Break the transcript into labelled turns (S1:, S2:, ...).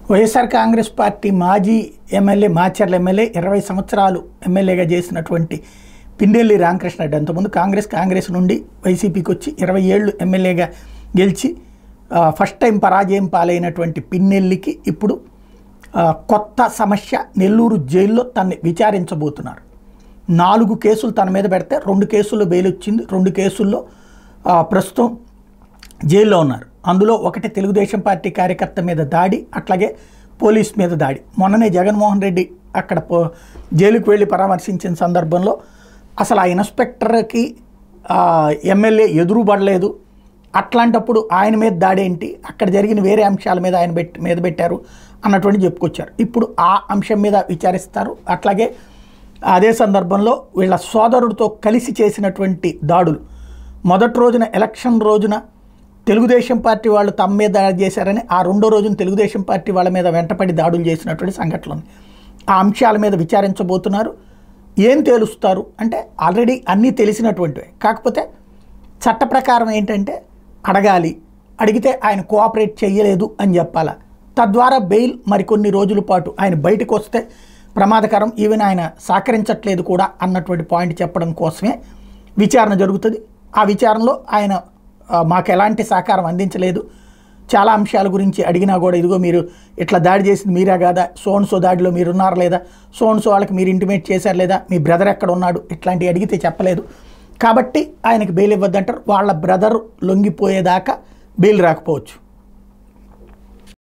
S1: YSR Congress party మాజీ MLA Macherla MLA ఇరవై సంవత్సరాలు ఎమ్మెల్యేగా చేసినటువంటి పిన్నెల్లి రామకృష్ణరెడ్డి అంతకుముందు కాంగ్రెస్ కాంగ్రెస్ నుండి వైసీపీకి వచ్చి ఇరవై ఏళ్ళు ఎమ్మెల్యేగా గెలిచి ఆ, ఫస్ట్ టైం పరాజయం పాలైనటువంటి పిన్నెల్లికి ఇప్పుడు ఆ, కొత్త సమస్య నెల్లూరు జైల్లో తనని విచారించబోతున్నారు నాలుగు కేసులు తన మీద పెడితే రెండు కేసుల్లో బెయిల్ వచ్చింది రెండు కేసుల్లో ఆ, ప్రస్తుతం జైల్లో ఉన్నారు అందులో ఒకటి తెలుగుదేశం పార్టీ కార్యకర్త మీద దాడి అట్లాగే పోలీస్ మీద దాడి మొన్ననే జగన్మోహన్ రెడ్డి అక్కడ పో జైలుకు వెళ్ళి పరామర్శించిన సందర్భంలో అసలు ఆ ఇన్స్పెక్టర్కి ఆ, ఎమ్మెల్యే ఎదురుపడలేదు అట్లాంటప్పుడు ఆయన మీద దాడి ఏంటి అక్కడ జరిగిన వేరే అంశాల మీద ఆయన పెట్టి మీద పెట్టారు అన్నటువంటి చెప్పుకొచ్చారు ఇప్పుడు ఆ అంశం మీద విచారిస్తారు అట్లాగే అదే సందర్భంలో వీళ్ళ సోదరుడితో కలిసి చేసినటువంటి దాడులు మొదటి రోజున ఎలక్షన్ రోజున తెలుగుదేశం పార్టీ వాళ్ళు తమ మీద దాడి చేశారని ఆ రెండో రోజున తెలుగుదేశం పార్టీ వాళ్ళ మీద వెంటపడి దాడులు చేసినటువంటి సంఘటనలు ఉన్నాయి. ఆ అంశాల మీద విచారించబోతున్నారు ఏం తేలుస్తారు అంటే ఆల్రెడీ అన్నీ తెలిసినటువంటివే కాకపోతే చట్ట ప్రకారం ఏంటంటే అడగాలి అడిగితే ఆయన కోఆపరేట్ చేయలేదు అని చెప్పాలా తద్వారా బెయిల్ మరికొన్ని రోజుల పాటు ఆయన బయటకు వస్తే ప్రమాదకరం ఈవెన్ ఆయన సహకరించట్లేదు కూడా అన్నటువంటి పాయింట్ చెప్పడం కోసమే విచారణ జరుగుతుంది ఆ విచారణలో ఆయన ఆ, మాకు ఎలాంటి సహకారం అందించలేదు చాలా అంశాల గురించి అడిగినా కూడా ఇదిగో మీరు ఇట్లా దాడి చేసింది మీరా కాదా సోన్సో దాడిలో మీరు ఉన్నారా లేదా సోన్సో వాళ్ళకి మీరు ఇంటిమేట్ చేశారు లేదా మీ బ్రదర్ ఎక్కడ ఉన్నాడు ఇట్లాంటివి అడిగితే చెప్పలేదు కాబట్టి ఆయనకి బెయిల్ ఇవ్వద్దంటారు వాళ్ళ బ్రదర్ లొంగిపోయేదాకా బెయిల్ రాకపోవచ్చు